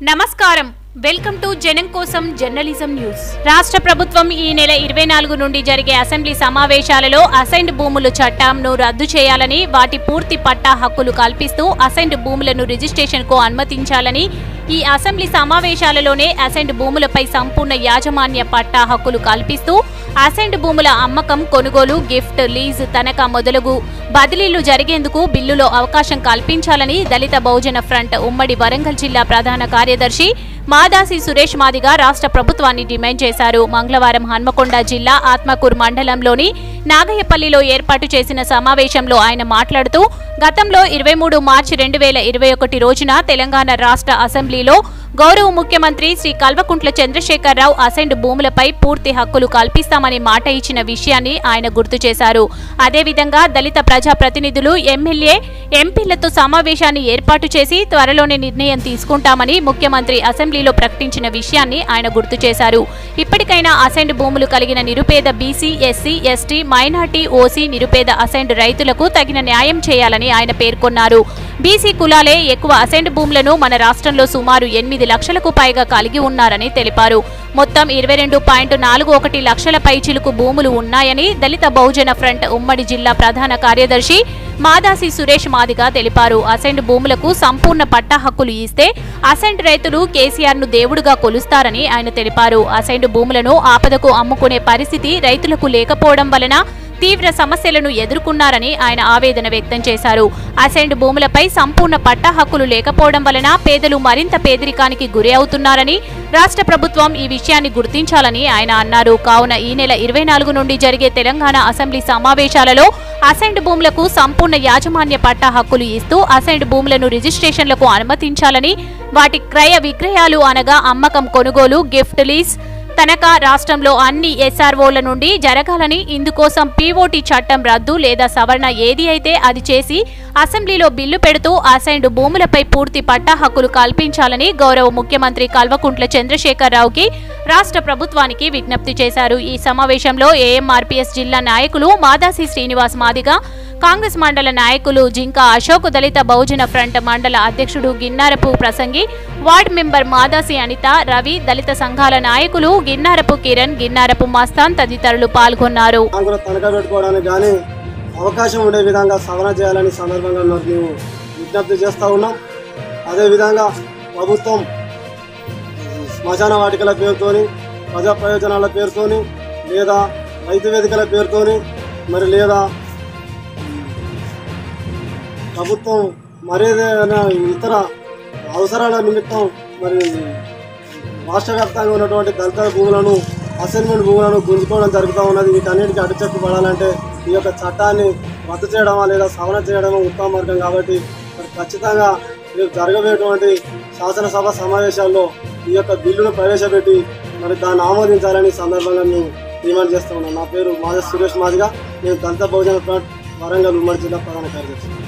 నమస్కారం welcome to జనం కోసం జర్నలిజం న్యూస్ రాష్ట్ర ప్రభుత్వం ఈ నెల ఇరవై నాలుగు నుండి జరిగే అసెంబ్లీ సమావేశాలలో అసైన్డ్ భూముల చట్టంను రద్దు చేయాలని వాటి పూర్తి పట్టా హక్కులు కల్పిస్తూ అసైన్డ్ భూములను రిజిస్ట్రేషన్ కు అనుమతించాలని ఈ అసెంబ్లీ సమావేశాలలోనే అసైన్డ్ భూములపై సంపూర్ణ యాజమాన్య పట్టా హక్కులు కల్పిస్తూ అసైన్డ్ భూముల అమ్మకం కొనుగోలు గిఫ్ట్ లీజ్ తనఖా మొదలగు బదిలీలు జరిగేందుకు బిల్లులో అవకాశం కల్పించాలని దళిత బహుజన ఫ్రంట్ ఉమ్మడి వరంగల్ జిల్లా ప్రధాన కార్యదర్శి మాదాసి సురేష్ మాదిగా రాష్ట్ర ప్రభుత్వాన్ని డిమాండ్ చేశారు మంగళవారం హన్మకొండ జిల్లా ఆత్మకూరు మండలంలోని నాగయ్యపల్లిలో ఏర్పాటు చేసిన సమావేశంలో ఆయన మాట్లాడుతూ గతంలో ఇరవై మూడు మార్చి రెండు వేల ఇరవై ఒకటి రోజున తెలంగాణ రాష్ట్ర అసెంబ్లీలో గౌరవ ముఖ్యమంత్రి శ్రీ కల్వకుంట్ల చంద్రశేఖరరావు అసెండ్ భూములపై పూర్తి హక్కులు కల్పిస్తామని మాట ఇచ్చిన విషయాన్ని ఆయన గుర్తు చేశారు అదేవిధంగా దళిత ప్రజా ప్రతినిధులు ఎమ్మెల్యే ఎంపీలతో సమావేశాన్ని ఏర్పాటు చేసి త్వరలోనే నిర్ణయం తీసుకుంటామని ముఖ్యమంత్రి అసెంబ్లీలో ప్రకటించిన విషయాన్ని ఆయన గుర్తు చేశారు ఇప్పటికైనా అసెండ్ భూములు కలిగిన నిరుపేద BC SC ST minority OC నిరుపేద అసెండ్ రైతులకు తగిన న్యాయం చేయాలని ఆయన పేర్కొన్నారు బీసీ కులాలే ఎక్కువ అసెండ్ భూములను మన రాష్ట్రంలో సుమారు ఎనిమిది లక్షలకు పైగా కలిగి ఉన్నారని తెలిపారు మొత్తం ఇరవై రెండు పాయింట్ నాలుగు ఒకటి లక్షల పైచిలుకు భూములు ఉన్నాయని దళిత బహుజన ఫ్రంట్ ఉమ్మడి జిల్లా ప్రధాన కార్యదర్శి మాదాసి సురేష్ మాదిగా తెలిపారు అసెండ్ భూములకు సంపూర్ణ పట్టా హక్కులు ఇస్తే అసెంట్ రైతులు కేసీఆర్ ను దేవుడుగా కొలుస్తారని ఆయన తెలిపారు అసెండ్ భూములను ఆపదకు అమ్ముకునే పరిస్థితి రైతులకు లేకపోవడం వలన తీవ్ర సమస్యలను ఎదుర్కొన్నారని ఆయన ఆవేదన వ్యక్తం చేశారు అసెండ్ భూములపై సంపూర్ణ పట్టా హక్కులు లేకపోవడం వలన పేదలు మరింత పేదరికానికి గురి అవుతున్నారని రాష్ట్ర ప్రభుత్వం ఈ విషయాన్ని గుర్తించాలని ఆయన అన్నారు కావున ఈ నెల ఇరవై నాలుగు నుండి జరిగే తెలంగాణ అసెంబ్లీ సమావేశాలలో అసెండ్ భూములకు సంపూర్ణ యాజమాన్య పట్టా హక్కులు ఇస్తూ అసెండ్ భూములను రిజిస్ట్రేషన్లకు అనుమతించాలని వాటి క్రయ విక్రయాలు అనగా అమ్మకం కొనుగోలు గిఫ్ట్ లీజ్ తనఖా రాష్ట్రంలో అన్ని ఎస్ఆర్ఓల నుండి జరగాలని ఇందుకోసం పీఓటీ చట్టం రద్దు లేదా సవరణ ఏది అయితే అది చేసి అసెంబ్లీలో బిల్లు పెడుతూ అసైన్డ్ భూములపై పూర్తి పట్టా హక్కులు కల్పించాలని గౌరవ ముఖ్యమంత్రి కల్వకుంట్ల చంద్రశేఖరరావుకి రాష్ట్ర ప్రభుత్వానికి విజ్ఞప్తి చేశారు ఈ సమావేశంలో ఏఎంఆర్పీఎస్ జిల్లా నాయకులు మాదాసి శ్రీనివాస్ మాదిగా కాంగ్రెస్ మండల నాయకులు జింకా అశోక్ దళిత బహుజన ఫ్రంట్ మండల అధ్యక్షుడు గిన్నారపు ప్రసంగి వార్డ్ మెంబర్ మాదాసి అనిత రవి దళిత సంఘాల నాయకులు గిన్నారపు కిరణ్ గిన్నారపు మస్తాన్ తదితరులు పాల్గొన్నారు కూడా తనఖా పెట్టుకోవడానికి కానీ అవకాశం ఉండే విధంగా సవరణ చేయాలని సందర్భంగా మరి మేము విజ్ఞప్తి చేస్తూ ఉన్నాం అదేవిధంగా ప్రభుత్వం శ్మశాన వాటికల పేరుతోని ప్రజా ప్రయోజనాల పేరుతోని లేదా రైతు వేదికల పేరుతోని మరి లేదా ప్రభుత్వం మరేదైనా ఇతర అవసరాల నిమిత్తం మరి రాష్ట్ర వ్యాప్తంగా ఉన్నటువంటి దళిత భూములను అసైన్మెంట్ భూములను గుంజుకోవడం జరుగుతూ ఉన్నది వీటన్నిటికీ అడ్డుచెక్కు పడాలంటే ఈ యొక్క చట్టాన్ని రద్దు చేయడమా లేదా సవరణ చేయడమా ఉత్తమ మార్గం కాబట్టి మరి ఖచ్చితంగా రేపు జరగబోయేటువంటి శాసనసభ సమావేశాల్లో ఈ యొక్క బిల్లును ప్రవేశపెట్టి మరి దాన్ని ఆమోదించాలని ఈ సందర్భంగా మేము డిమాండ్ చేస్తూ ఉన్నాం నా పేరు మాధవ్ సురేష్ మాదిగా నేను దళిత బహుజన ఫ్రంట్ వరంగల్ ఉమ్మడి జిల్లా ప్రధాన కార్యదర్శి